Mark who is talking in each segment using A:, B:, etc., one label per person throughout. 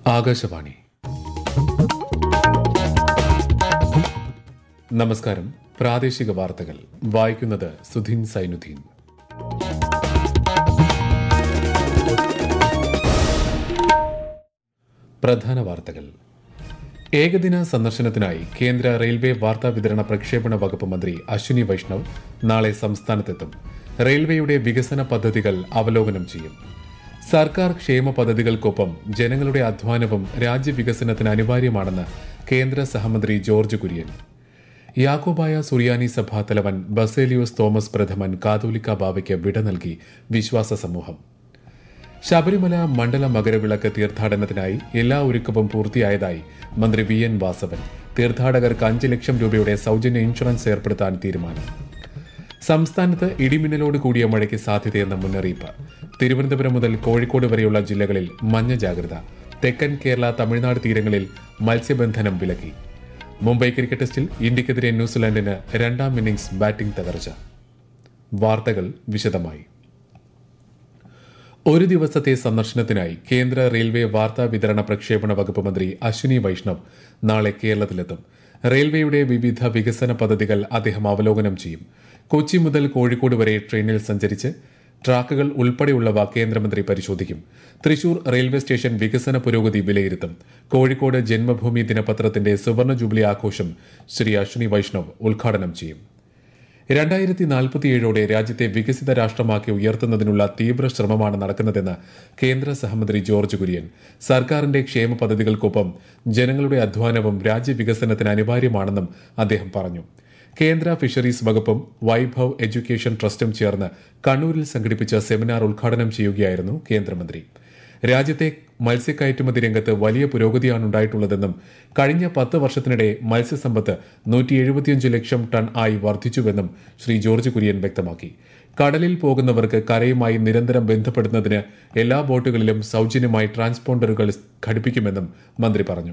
A: ആകാശവാണി നമസ്കാരം പ്രാദേശിക വാർത്തകൾ വായിക്കുന്നത് സുധീൻ സൈനുദ്ദീൻ പ്രധാന വാർത്തകൾ ഏകദിന സന്ദർശനത്തിനായി കേന്ദ്ര റെയിൽവേ വാർത്താ വിതരണ പ്രക്ഷേപണ വകുപ്പ് മന്ത്രി അശ്വിനി വൈഷ്ണവ് നാളെ സംസ്ഥാനത്തെത്തും റെയിൽവേയുടെ വികസന പദ്ധതികൾ അവലോകനം ചെയ്യും സർക്കാർ ക്ഷേമ പദ്ധതികൾക്കൊപ്പം ജനങ്ങളുടെ അധ്വാനവും രാജ്യവികസനത്തിന് അനിവാര്യമാണെന്ന് കേന്ദ്ര സഹമന്ത്രി ജോർജ് കുര്യൻ യാക്കോബായ സുറിയാനി സഭാ തലവൻ ബസേലിയോസ് തോമസ് പ്രഥമൻ കാതോലിക്ക ബാവയ്ക്ക് വിട നൽകി വിശ്വാസ സമൂഹം ശബരിമല മണ്ഡല മകരവിളക്ക് തീർത്ഥാടനത്തിനായി എല്ലാ ഒരുക്കവും പൂർത്തിയായതായി മന്ത്രി വി എൻ വാസവൻ തീർത്ഥാടകർക്ക് അഞ്ച് ലക്ഷം രൂപയുടെ സൗജന്യ ഇൻഷുറൻസ് ഏർപ്പെടുത്താൻ തീരുമാനം സംസ്ഥാനത്ത് ഇടിമിന്നലോട് കൂടിയ മഴയ്ക്ക് സാധ്യതയെന്ന മുന്നറിയിപ്പ് തിരുവനന്തപുരം മുതൽ കോഴിക്കോട് വരെയുള്ള ജില്ലകളിൽ മഞ്ഞ ജാഗ്രത തെക്കൻ കേരള തമിഴ്നാട് തീരങ്ങളിൽ മത്സ്യബന്ധനം വിലക്കി മുംബൈ ക്രിക്കറ്റ് ടെസ്റ്റിൽ ഇന്ത്യക്കെതിരെ ന്യൂസിലാൻഡിന് രണ്ടാം ഇന്നിംഗ്സ് ബാറ്റിംഗ് തകർച്ച വാർത്തകൾ വിശദമായി ഒരു ദിവസത്തെ സന്ദർശനത്തിനായി കേന്ദ്ര റെയിൽവേ വാർത്താ വിതരണ പ്രക്ഷേപണ വകുപ്പ് മന്ത്രി അശ്വിനി വൈഷ്ണവ് നാളെ കേരളത്തിലെത്തും റെയിൽവേയുടെ വിവിധ വികസന പദ്ധതികൾ അദ്ദേഹം അവലോകനം ചെയ്യും കൊച്ചി മുതൽ കോഴിക്കോട് വരെ ട്രെയിനിൽ സഞ്ചരിച്ച് ട്രാക്കുകൾ ഉൾപ്പെടെയുള്ളവ കേന്ദ്രമന്ത്രി പരിശോധിക്കും തൃശൂർ റെയിൽവേ സ്റ്റേഷൻ വികസന പുരോഗതി വിലയിരുത്തും കോഴിക്കോട് ജന്മഭൂമി ദിനപത്രത്തിന്റെ സുവർണ ജൂബിലി ആഘോഷം ശ്രീ അശ്വിനി വൈഷ്ണവ് ഉദ്ഘാടനം ചെയ്യും രണ്ടായിരത്തി നാൽപ്പത്തിയേഴോടെ രാജ്യത്തെ വികസിത രാഷ്ട്രമാക്കി ഉയർത്തുന്നതിനുള്ള തീവ്ര ശ്രമമാണ് നടക്കുന്നതെന്ന് കേന്ദ്ര സഹമന്ത്രി ജോർജ് കുര്യൻ സർക്കാരിന്റെ ക്ഷേമ പദ്ധതികൾക്കൊപ്പം ജനങ്ങളുടെ അധ്വാനവും രാജ്യവികസനത്തിന് അനിവാര്യമാണെന്നും അദ്ദേഹം പറഞ്ഞു കേന്ദ്ര ഫിഷറീസ് വകുപ്പും വൈഭവ് എഡ്യൂക്കേഷൻ ട്രസ്റ്റും ചേർന്ന് കണ്ണൂരിൽ സംഘടിപ്പിച്ച സെമിനാർ ഉദ്ഘാടനം ചെയ്യുകയായിരുന്നു കേന്ദ്രമന്ത്രി രാജ്യത്തെ മത്സ്യക്കയറ്റുമതി രംഗത്ത് വലിയ പുരോഗതിയാണ് ഉണ്ടായിട്ടുള്ളതെന്നും കഴിഞ്ഞ പത്ത് വർഷത്തിനിടെ മത്സ്യസമ്പത്ത് നൂറ്റി എഴുപത്തിയഞ്ച് ലക്ഷം ടൺ ആയി വർദ്ധിച്ചുവെന്നും ശ്രീ ജോർജ് കുര്യൻ വ്യക്തമാക്കി കടലിൽ പോകുന്നവർക്ക് കരയുമായി നിരന്തരം ബന്ധപ്പെടുന്നതിന് എല്ലാ ബോട്ടുകളിലും സൌജന്യമായി ട്രാൻസ്പോണ്ടറുകൾ ഘടിപ്പിക്കുമെന്നും മന്ത്രി പറഞ്ഞു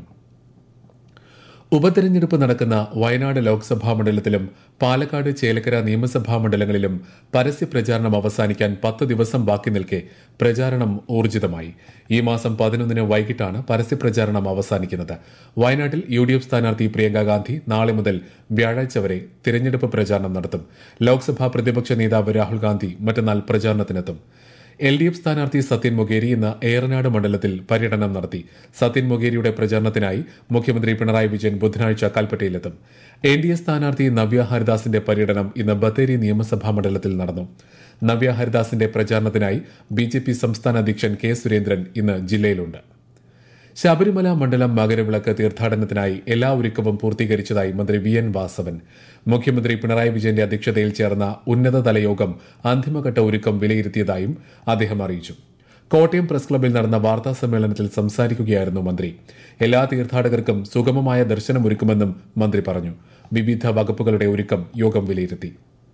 A: ഉപതെരഞ്ഞെടുപ്പ് നടക്കുന്ന വയനാട് ലോക്സഭാ മണ്ഡലത്തിലും പാലക്കാട് ചേലക്കര നിയമസഭാ മണ്ഡലങ്ങളിലും പരസ്യ പ്രചാരണം അവസാനിക്കാൻ പത്ത് ദിവസം ബാക്കി നിൽക്കെ പ്രചാരണം ഊർജിതമായി ഈ മാസം പതിനൊന്നിന് വൈകിട്ടാണ് പരസ്യ പ്രചാരണം അവസാനിക്കുന്നത് വയനാട്ടിൽ യു ഡി എഫ് സ്ഥാനാർത്ഥി പ്രിയങ്ക ഗാന്ധി നാളെ മുതൽ വ്യാഴാഴ്ച വരെ തിരഞ്ഞെടുപ്പ് പ്രചാരണം നടത്തും ലോക്സഭാ പ്രതിപക്ഷ നേതാവ് രാഹുൽ ഗാന്ധി മറ്റന്നാൾ പ്രചാരണത്തിനെത്തും എൽ ഡി എഫ് സ്ഥാനാർത്ഥി സത്യൻ മൊഗേരി ഇന്ന് ഏറനാട് മണ്ഡലത്തിൽ പര്യടനം നടത്തി സത്യൻ മൊഗേരിയുടെ പ്രചാരണത്തിനായി മുഖ്യമന്ത്രി പിണറായി വിജയൻ ബുധനാഴ്ച കൽപ്പറ്റയിലെത്തും എൻ ഡി എ സ്ഥാനാർത്ഥി നവ്യ ഹരിദാസിന്റെ പര്യടനം ഇന്ന് ബത്തേരി നിയമസഭാ മണ്ഡലത്തിൽ നടന്നു നവ്യ ഹരിദാസിന്റെ പ്രചാരണത്തിനായി ബി ജെ പി സംസ്ഥാന അധ്യക്ഷൻ കെ സുരേന്ദ്രൻ ഇന്ന് ജില്ലയിലുണ്ട് ശബരിമല മണ്ഡലം മകരവിളക്ക് തീർത്ഥാടനത്തിനായി എല്ലാ ഒരുക്കവും പൂർത്തീകരിച്ചതായി മന്ത്രി വി എൻ വാസവൻ മുഖ്യമന്ത്രി പിണറായി വിജയന്റെ അധ്യക്ഷതയിൽ ചേർന്ന ഉന്നതതല യോഗം അന്തിമഘട്ട ഒരുക്കം വിലയിരുത്തിയതായും അദ്ദേഹം അറിയിച്ചു കോട്ടയം പ്രസ് ക്ലബിൽ നടന്ന വാർത്താ സമ്മേളനത്തിൽ സംസാരിക്കുകയായിരുന്നു മന്ത്രി എല്ലാ തീർത്ഥാടകർക്കും സുഗമമായ ദർശനമൊരുക്കുമെന്നും മന്ത്രി പറഞ്ഞു വിവിധ വകുപ്പുകളുടെ ഒരുക്കം യോഗം വിലയിരുത്തി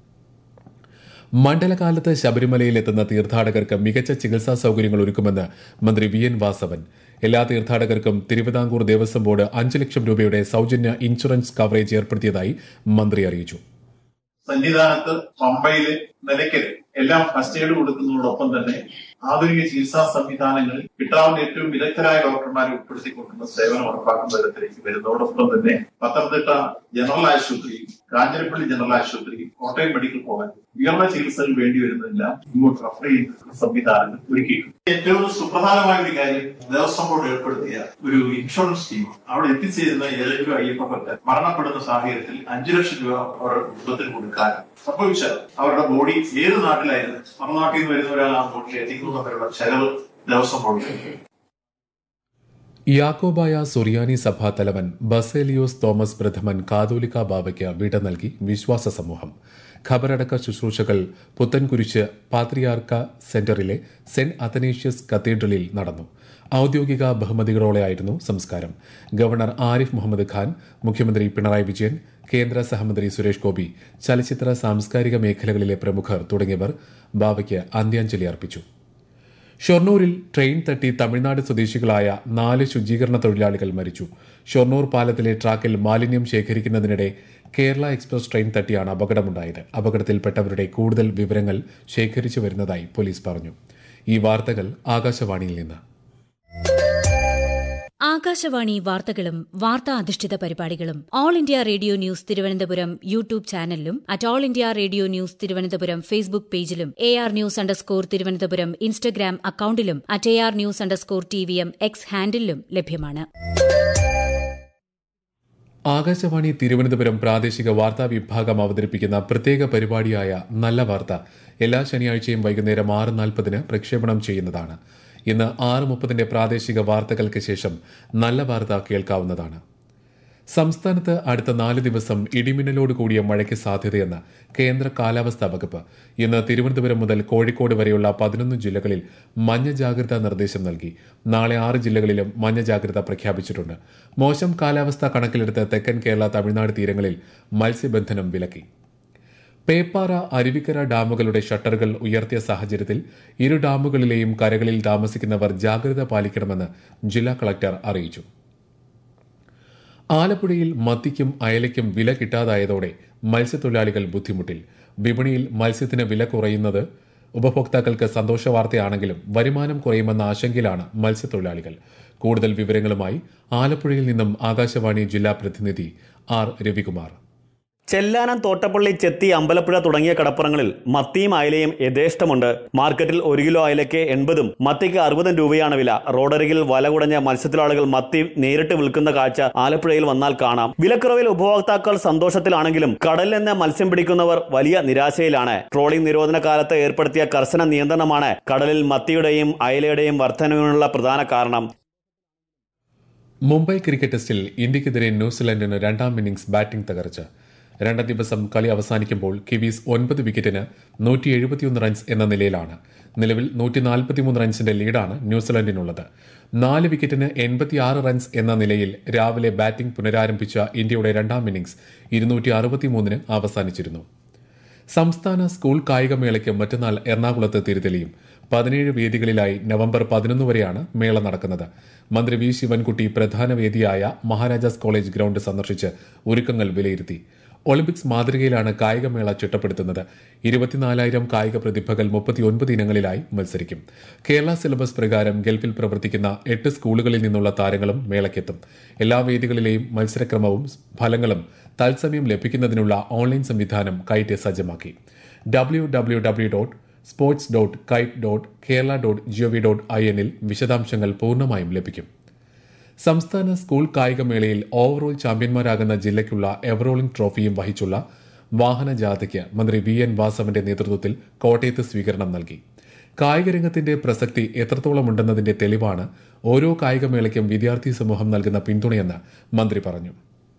A: മണ്ഡലകാലത്ത് ശബരിമലയിൽ എത്തുന്ന തീർത്ഥാടകർക്ക് മികച്ച ചികിത്സാ സൌകര്യങ്ങൾ ഒരുക്കുമെന്ന് മന്ത്രി വി എൻ വാസവൻ എല്ലാ തീർത്ഥാടകർക്കും തിരുവിതാംകൂർ ദേവസ്വം ബോർഡ് അഞ്ച് ലക്ഷം രൂപയുടെ സൌജന്യ ഇൻഷുറൻസ് കവറേജ് ഏർപ്പെടുത്തിയതായി മന്ത്രി അറിയിച്ചു
B: സന്നിധാനത്ത് പമ്പയില് നിലയ്ക്കല് എല്ലാം ഫസ്റ്റ് എയ്ഡ് കൊടുക്കുന്നതോടൊപ്പം തന്നെ ആധുനിക ചികിത്സാ സംവിധാനങ്ങളിൽ കിട്ടാവുന്ന ഏറ്റവും വിദഗ്ധരായ ഡോക്ടർമാരെ ഉൾപ്പെടുത്തിക്കൊണ്ടുള്ള സേവനം ഉറപ്പാക്കുന്ന തരത്തിലേക്ക് വരുന്നതോടൊപ്പം തന്നെ പത്തനംതിട്ട ജനറൽ ആശുപത്രി കാഞ്ഞിരപ്പള്ളി ജനറൽ ആശുപത്രി കോട്ടയം മെഡിക്കൽ കോളേജ് ഉയർന്ന ചികിത്സകൾ വേണ്ടി വരുന്നതെല്ലാം ഇങ്ങോട്ട് റഫർ ചെയ്യുന്ന സംവിധാനങ്ങൾ ഒരുക്കിയിട്ടുണ്ട് ഏറ്റവും സുപ്രധാനമായ ഒരു കാര്യം ദേവസ്വം ബോർഡ് ഏർപ്പെടുത്തിയ ഒരു ഇൻഷുറൻസ് സ്കീം അവിടെ എത്തിച്ചേരുന്ന ഏതെങ്കിലും അയ്യപ്പഭക്തർ മരണപ്പെടുന്ന സാഹചര്യത്തിൽ അഞ്ചു ലക്ഷം രൂപ അവരുടെ കുടുംബത്തിന് കൊടുക്കാൻ സംഭവിച്ചാൽ അവരുടെ ബോഡി ഏത് നാട്ടിലായിരുന്നു മറുനാട്ടിൽ നിന്ന് വരുന്ന ഒരാൾ ആ ബോഡിയിൽ എത്തിക്കുന്നവരുടെ ചെലവ് ദേവസ്വം ബോർഡ്
A: യാക്കോബായ സുറിയാനി സഭാ തലവൻ ബസേലിയോസ് തോമസ് പ്രഥമൻ കാതോലിക്ക ബാവയ്ക്ക് വിട നൽകി വിശ്വാസ സമൂഹം ഖബറടക്ക ശുശ്രൂഷകൾ പുത്തൻകുരിശ് പാത്രിയാർക്ക സെന്ററിലെ സെന്റ് അത്തനേഷ്യസ് കത്തീഡ്രലിൽ നടന്നു ഔദ്യോഗിക ബഹുമതികളോടെയായിരുന്നു സംസ്കാരം ഗവർണർ ആരിഫ് മുഹമ്മദ് ഖാൻ മുഖ്യമന്ത്രി പിണറായി വിജയൻ കേന്ദ്ര സഹമന്ത്രി സുരേഷ് ഗോപി ചലച്ചിത്ര സാംസ്കാരിക മേഖലകളിലെ പ്രമുഖർ തുടങ്ങിയവർ ബാവയ്ക്ക് അന്ത്യാഞ്ജലി അർപ്പിച്ചു ഷൊർണൂരിൽ ട്രെയിൻ തട്ടി തമിഴ്നാട് സ്വദേശികളായ നാല് ശുചീകരണ തൊഴിലാളികൾ മരിച്ചു ഷൊർണൂർ പാലത്തിലെ ട്രാക്കിൽ മാലിന്യം ശേഖരിക്കുന്നതിനിടെ കേരള എക്സ്പ്രസ് ട്രെയിൻ തട്ടിയാണ് അപകടമുണ്ടായത് അപകടത്തിൽപ്പെട്ടവരുടെ കൂടുതൽ വിവരങ്ങൾ ശേഖരിച്ചു വരുന്നതായി പോലീസ് പറഞ്ഞു ഈ വാർത്തകൾ ആകാശവാണിയിൽ നിന്ന്
C: ആകാശവാണി വാർത്തകളും വാർത്താ അധിഷ്ഠിത പരിപാടികളും All India Radio News Thiruvananthapuram YouTube ചാനലിലും at All India Radio News Thiruvananthapuram Facebook പേജിലും A R news underscore Thiruvananthapuram Instagram അക്കൌണ്ടിലും at A R news underscore T V M X ഹാൻഡിലും ലഭ്യമാണ്
A: ആകാശവാണി തിരുവനന്തപുരം പ്രാദേശിക വാർത്താ വിഭാഗം അവതരിപ്പിക്കുന്ന പ്രത്യേക പരിപാടിയായ നല്ല വാർത്ത എല്ലാ ശനിയാഴ്ചയും വൈകുന്നേരം ആറ് നാൽപ്പതിന് പ്രക്ഷേപണം ചെയ്യുന്നതാണ് ഇന്ന് ആറ് മുപ്പതിന്റെ പ്രാദേശിക വാർത്തകൾക്ക് ശേഷം നല്ല വാർത്ത കേൾക്കാവുന്നതാണ് സംസ്ഥാനത്ത് അടുത്ത നാല് ദിവസം ഇടിമിന്നലോട് കൂടിയ മഴയ്ക്ക് സാധ്യതയെന്ന് കേന്ദ്ര കാലാവസ്ഥാ വകുപ്പ് ഇന്ന് തിരുവനന്തപുരം മുതൽ കോഴിക്കോട് വരെയുള്ള പതിനൊന്ന് ജില്ലകളിൽ മഞ്ഞ ജാഗ്രതാ നിർദ്ദേശം നൽകി നാളെ ആറ് ജില്ലകളിലും മഞ്ഞ ജാഗ്രത പ്രഖ്യാപിച്ചിട്ടുണ്ട് മോശം കാലാവസ്ഥ കണക്കിലെടുത്ത് തെക്കൻ കേരള തമിഴ്നാട് തീരങ്ങളിൽ മത്സ്യബന്ധനം വിലക്കി പേപ്പാറ അരുവിക്കര ഡാമുകളുടെ ഷട്ടറുകൾ ഉയർത്തിയ സാഹചര്യത്തിൽ ഇരു ഡാമുകളിലെയും കരകളിൽ താമസിക്കുന്നവർ ജാഗ്രത പാലിക്കണമെന്ന് ജില്ലാ കളക്ടർ അറിയിച്ചു ആലപ്പുഴയിൽ മത്തിക്കും അയലയ്ക്കും വില കിട്ടാതായതോടെ മത്സ്യത്തൊഴിലാളികൾ ബുദ്ധിമുട്ടിൽ വിപണിയിൽ മത്സ്യത്തിന് വില കുറയുന്നത് ഉപഭോക്താക്കൾക്ക് സന്തോഷവാർത്തയാണെങ്കിലും വരുമാനം കുറയുമെന്ന ആശങ്കയിലാണ് മത്സ്യത്തൊഴിലാളികൾ കൂടുതൽ വിവരങ്ങളുമായി ആലപ്പുഴയിൽ നിന്നും ആകാശവാണി ജില്ലാ പ്രതിനിധി ആർ രവികുമാർ
D: ചെല്ലാനം തോട്ടപ്പള്ളി ചെത്തി അമ്പലപ്പുഴ തുടങ്ങിയ കടപ്പുറങ്ങളിൽ മത്തിയും അയലയും യഥേഷ്ടമുണ്ട് മാർക്കറ്റിൽ ഒരു കിലോ അയലയ്ക്ക് എൺപതും മത്തിക്ക് അറുപതും രൂപയാണ് വില റോഡരികിൽ വല കുടഞ്ഞ മത്സ്യത്തൊഴിലാളികൾ മത്തി നേരിട്ട് വിൽക്കുന്ന കാഴ്ച ആലപ്പുഴയിൽ വന്നാൽ കാണാം വിലക്കുറവിൽ ഉപഭോക്താക്കൾ സന്തോഷത്തിലാണെങ്കിലും കടലിൽ നിന്ന് മത്സ്യം പിടിക്കുന്നവർ വലിയ നിരാശയിലാണ് ട്രോളിംഗ് നിരോധന കാലത്ത് ഏർപ്പെടുത്തിയ കർശന നിയന്ത്രണമാണ് കടലിൽ മത്തിയുടെയും അയലയുടെയും വർധനവിനുള്ള പ്രധാന കാരണം
A: മുംബൈ ക്രിക്കറ്റ് ടെസ്റ്റിൽ ഇന്ത്യക്കെതിരെ ന്യൂസിലൻഡിന് രണ്ടാം ഇന്നിംഗ്സ് ബാറ്റിംഗ് തകർച്ച രണ്ടാം ദിവസം കളി അവസാനിക്കുമ്പോൾ കിവീസ് ഒൻപത് വിക്കറ്റിന് നൂറ്റി എഴുപത്തിയൊന്ന് റൺസ് എന്ന നിലയിലാണ് നിലവിൽ നൂറ്റി നാൽപ്പത്തിമൂന്ന് റൺസിന്റെ ലീഡാണ് ന്യൂസിലൻഡിനുള്ളത് നാല് വിക്കറ്റിന് എൺപത്തിയാറ് റൺസ് എന്ന നിലയിൽ രാവിലെ ബാറ്റിംഗ് പുനരാരംഭിച്ച ഇന്ത്യയുടെ രണ്ടാം ഇന്നിംഗ്സ് ഇരുന്നൂറ്റി അറുപത്തിമൂന്നിന് അവസാനിച്ചിരുന്നു സംസ്ഥാന സ്കൂൾ കായികമേളയ്ക്ക് മറ്റന്നാൾ എറണാകുളത്ത് തിരുതെളിയും പതിനേഴ് വേദികളിലായി നവംബർ പതിനൊന്ന് വരെയാണ് മേള നടക്കുന്നത് മന്ത്രി വി ശിവൻകുട്ടി പ്രധാന വേദിയായ മഹാരാജാസ് കോളേജ് ഗ്രൌണ്ട് സന്ദർശിച്ച് ഒരുക്കങ്ങൾ വിലയിരുത്തി ഒളിമ്പിക്സ് മാതൃകയിലാണ് കായികമേള ചിട്ടപ്പെടുത്തുന്നത് ഇരുപത്തിനാലായിരം കായിക പ്രതിഭകൾ മുപ്പത്തിയൊൻപത് ഇനങ്ങളിലായി മത്സരിക്കും കേരള സിലബസ് പ്രകാരം ഗൾഫിൽ പ്രവർത്തിക്കുന്ന എട്ട് സ്കൂളുകളിൽ നിന്നുള്ള താരങ്ങളും മേളയ്ക്കെത്തും എല്ലാ വേദികളിലെയും മത്സരക്രമവും ഫലങ്ങളും തത്സമയം ലഭിക്കുന്നതിനുള്ള ഓൺലൈൻ സംവിധാനം കൈറ്റ് സജ്ജമാക്കി W W W dot sports dot KITE dot Kerala dot gov dot I എന്നിൽ വിശദാംശങ്ങൾ പൂർണ്ണമായും ലഭിക്കും സംസ്ഥാന സ്കൂൾ കായികമേളയിൽ ഓവറോൾ ചാമ്പ്യന്മാരാകുന്ന ജില്ലയ്ക്കുള്ള എവറോളിംഗ് ട്രോഫിയും വഹിച്ചുള്ള വാഹന ജാഥയ്ക്ക് മന്ത്രി വി എൻ വാസവന്റെ നേതൃത്വത്തിൽ കോട്ടയത്ത് സ്വീകരണം നൽകി കായികരംഗത്തിന്റെ പ്രസക്തി എത്രത്തോളമുണ്ടെന്നതിന്റെ തെളിവാണ് ഓരോ കായികമേളയ്ക്കും വിദ്യാർത്ഥി സമൂഹം നൽകുന്ന പിന്തുണയെന്ന് മന്ത്രി പറഞ്ഞു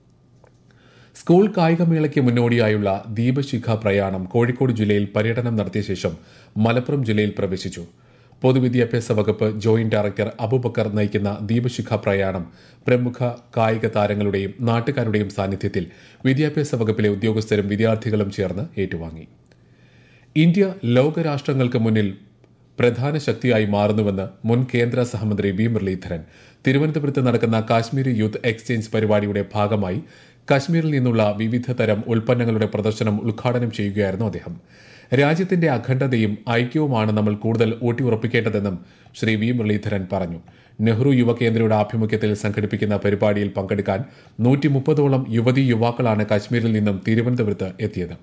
A: സ്കൂൾ കായികമേളയ്ക്ക് മുന്നോടിയായുള്ള ദീപശിഖ പ്രയാണം കോഴിക്കോട് ജില്ലയിൽ പര്യടനം നടത്തിയ ശേഷം മലപ്പുറം ജില്ലയിൽ പ്രവേശിച്ചു പൊതുവിദ്യാഭ്യാസ വകുപ്പ് ജോയിന്റ് ഡയറക്ടർ അബുബക്കർ നയിക്കുന്ന ദീപശിഖ പ്രയാണം പ്രമുഖ കായിക താരങ്ങളുടെയും നാട്ടുകാരുടെയും സാന്നിധ്യത്തിൽ വിദ്യാഭ്യാസ വകുപ്പിലെ ഉദ്യോഗസ്ഥരും വിദ്യാർത്ഥികളും ചേർന്ന് ഏറ്റുവാങ്ങി ഇന്ത്യ ലോകരാഷ്ട്രങ്ങൾക്ക് മുന്നിൽ പ്രധാന ശക്തിയായി മാറുന്നുവെന്ന് മുൻ കേന്ദ്ര സഹമന്ത്രി വി മുരളീധരൻ തിരുവനന്തപുരത്ത് നടക്കുന്ന കാശ്മീരി യൂത്ത് എക്സ്ചേഞ്ച് പരിപാടിയുടെ ഭാഗമായി കശ്മീരിൽ നിന്നുള്ള വിവിധ തരം ഉൽപ്പന്നങ്ങളുടെ പ്രദർശനം ഉദ്ഘാടനം ചെയ്യുകയായിരുന്നു അദ്ദേഹം രാജ്യത്തിന്റെ അഖണ്ഡതയും ഐക്യവുമാണ് നമ്മൾ കൂടുതൽ ഊട്ടിയുറപ്പിക്കേണ്ടതെന്നും ശ്രീ വി മുരളീധരൻ പറഞ്ഞു നെഹ്റു യുവകേന്ദ്രയുടെ ആഭിമുഖ്യത്തിൽ സംഘടിപ്പിക്കുന്ന പരിപാടിയിൽ പങ്കെടുക്കാൻ നൂറ്റി മുപ്പതോളം യുവതീ യുവാക്കളാണ് കശ്മീരിൽ നിന്നും തിരുവനന്തപുരത്ത് എത്തിയത്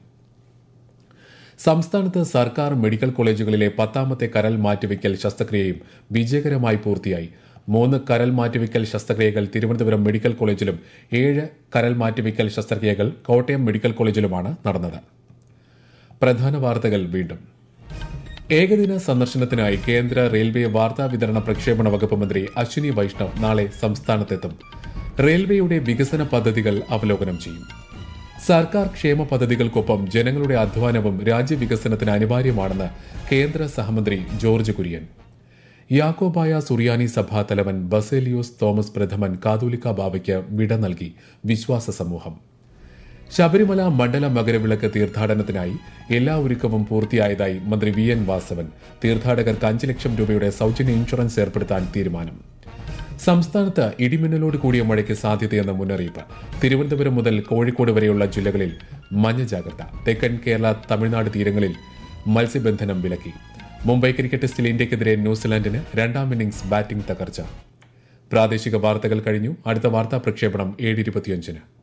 A: സംസ്ഥാനത്ത് സർക്കാർ മെഡിക്കൽ കോളേജുകളിലെ പത്താമത്തെ കരൽ മാറ്റിവെക്കൽ ശസ്ത്രക്രിയയും വിജയകരമായി പൂർത്തിയായി മൂന്ന് കരൽ മാറ്റിവെക്കൽ ശസ്ത്രക്രിയകൾ തിരുവനന്തപുരം മെഡിക്കൽ കോളേജിലും ഏഴ് കരൽ മാറ്റിവെക്കൽ ശസ്ത്രക്രിയകൾ കോട്ടയം മെഡിക്കൽ കോളേജിലുമാണ് നടന്നത് പ്രധാന വാർത്തകൾ വീണ്ടും ഏകദിന സന്ദർശനത്തിനായി കേന്ദ്ര റെയിൽവേ വാർത്താ വിതരണ പ്രക്ഷേപണ വകുപ്പ് മന്ത്രി അശ്വിനി വൈഷ്ണവ് നാളെ സംസ്ഥാനത്തെത്തും റെയിൽവേയുടെ വികസന പദ്ധതികൾ അവലോകനം ചെയ്യും സർക്കാർ ക്ഷേമ പദ്ധതികൾക്കൊപ്പം ജനങ്ങളുടെ അധ്വാനവും രാജ്യവികസനത്തിന് അനിവാര്യമാണെന്ന് കേന്ദ്ര സഹമന്ത്രി ജോർജ് കുര്യൻ യാക്കോബായ സുറിയാനി സഭാ തലവൻ ബസേലിയോസ് തോമസ് പ്രഥമൻ കാതോലിക്ക ബാബയ്ക്ക് വിട നൽകി വിശ്വാസ സമൂഹം ശബരിമല മണ്ഡല മകരവിളക്ക് തീർത്ഥാടനത്തിനായി എല്ലാ ഒരുക്കവും പൂർത്തിയായതായി മന്ത്രി വി എൻ വാസവൻ തീർത്ഥാടകർക്ക് അഞ്ച് ലക്ഷം രൂപയുടെ സൌജന്യ ഇൻഷുറൻസ് ഏർപ്പെടുത്താൻ തീരുമാനം സംസ്ഥാനത്ത് ഇടിമിന്നലോട് കൂടിയ മഴയ്ക്ക് സാധ്യതയെന്ന മുന്നറിയിപ്പ് തിരുവനന്തപുരം മുതൽ കോഴിക്കോട് വരെയുള്ള ജില്ലകളിൽ മഞ്ഞ ജാഗ്രത തെക്കൻ കേരള തമിഴ്നാട് തീരങ്ങളിൽ മത്സ്യബന്ധനം വിലക്കി മുംബൈ ക്രിക്കറ്റ് ടെസ്റ്റിൽ ഇന്ത്യക്കെതിരെ ന്യൂസിലാൻഡിന് രണ്ടാം ഇന്നിംഗ്സ് ബാറ്റിംഗ് തകർച്ച പ്രാദേശിക വാർത്തകൾ കഴിഞ്ഞു അടുത്ത വാർത്താ പ്രക്ഷേപണം ഏഴ് ഇരുപത്തിയഞ്ചിന്